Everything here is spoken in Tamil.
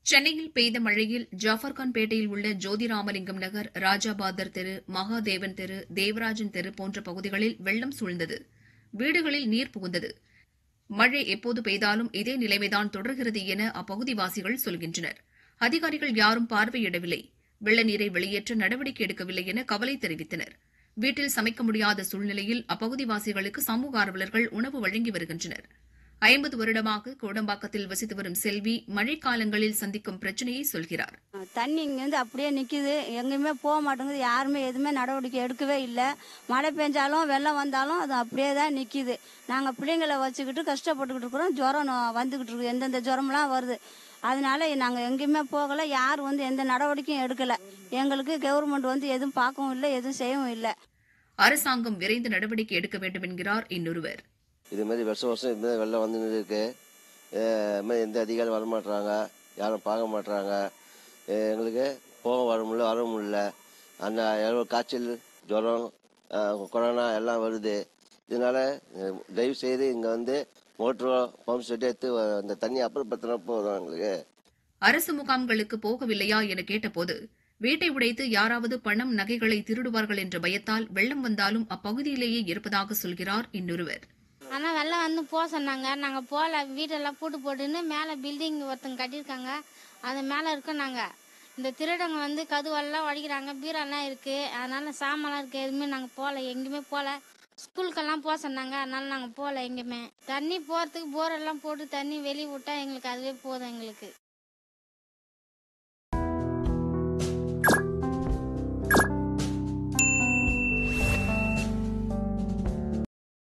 சென்னையில் பெய்த மழையில் ஜாஃபர்கான்பேட்டையில் உள்ள ஜோதிராமலிங்கம் நகர் ராஜாபாதர் தெரு மகாதேவன் தெரு தேவராஜன் தெரு போன்ற பகுதிகளில் வெள்ளம் சூழ்ந்தது வீடுகளில் நீர் புகுந்தது மழை எப்போது பெய்தாலும் இதே நிலைமைதான் தொடர்கிறது என அப்பகுதிவாசிகள் சொல்கின்றனர் அதிகாரிகள் யாரும் பார்வையிடவில்லை வெள்ள நீரை வெளியேற்ற நடவடிக்கை எடுக்கவில்லை என கவலை தெரிவித்தனர் வீட்டில் சமைக்க முடியாத சூழ்நிலையில் அப்பகுதிவாசிகளுக்கு சமூக ஆர்வலர்கள் உணவு வழங்கி வருகின்றனர் ஐம்பது வருடமாக கோடம்பாக்கத்தில் வசித்து வரும் செல்வி மழைக்காலங்களில் சந்திக்கும் பிரச்சனையை சொல்கிறார் தண்ணி இங்கேருந்து அப்படியே நிற்கிது எங்கேயுமே போக மாட்டேங்குது யாருமே எதுவுமே நடவடிக்கை எடுக்கவே இல்லை மழை பெஞ்சாலும் வெள்ளம் வந்தாலும் அது அப்படியே தான் நிற்கிது நாங்கள் பிள்ளைங்களை வச்சுக்கிட்டு கஷ்டப்பட்டுக்கிட்டு இருக்கிறோம் ஜுரம் நோ- வந்துக்கிட்டு இருக்கு எந்தெந்த ஜுரம்லாம் வருது அதனால நாங்கள் எங்கேயுமே போகலை யாரும் வந்து எந்த நடவடிக்கையும் எடுக்கலை எங்களுக்கு கவர்மெண்ட் வந்து எதுவும் பார்க்கவும் இல்லை எதுவும் செய்யவும் இல்லை அரசாங்கம் விரைந்து நடவடிக்கை எடுக்க வேண்டும் என்கிறார் இன்னொருவர் இது மாதிரி வருஷம் வருஷம் இந்த மாதிரி வெள்ளம் வந்துன்னு இருக்கு அஹ் இது மாதிரி எந்த அதிகாரி வர மாட்றாங்க யாரும் பார்க்க மாட்றாங்க அஹ் எங்களுக்கு போக வர முடியல வர முடியல அந்த எவ்வளோ காய்ச்சல் ஜுரம் அஹ் கொரோனா எல்லாம் வருது இதனால அஹ் தயவு செய்து இங்கே வந்து மோட்டரோ பம்ப் செட் எடுத்து அந்த தண்ணி அப்புறப்படுத்தினா போதும் எங்களுக்கு அரசு முகாம்களுக்கு போகவில்லையா என கேட்டபோது வீட்டை உடைத்து யாராவது பணம் நகைகளை திருடுவார்கள் என்ற பயத்தால் வெள்ளம் வந்தாலும் அப்பகுதியிலேயே இருப்பதாக சொல்கிறார் இன்னொருவர் ஆனால் வெள்ளம் வந்து போக சொன்னாங்க நாங்கள் போகல வீடெல்லாம் பூட்டு போட்டுன்னு மேலே பில்டிங் ஒருத்தங்க கட்டியிருக்காங்க அது மேலே இருக்கோம் நாங்கள் இந்த திருடங்க வந்து கதுவெல்லாம் உடைக்கிறாங்க பீரெல்லாம் இருக்குது அதனால சாமான்லாம் இருக்குது எதுவுமே நாங்கள் போகல எங்கேயுமே போகல ஸ்கூலுக்கெல்லாம் போக சொன்னாங்க அதனால நாங்கள் போகல எங்கேயுமே தண்ணி போகிறதுக்கு போரெல்லாம் போட்டு தண்ணி வெளியே விட்டா எங்களுக்கு அதுவே போதும் எங்களுக்கு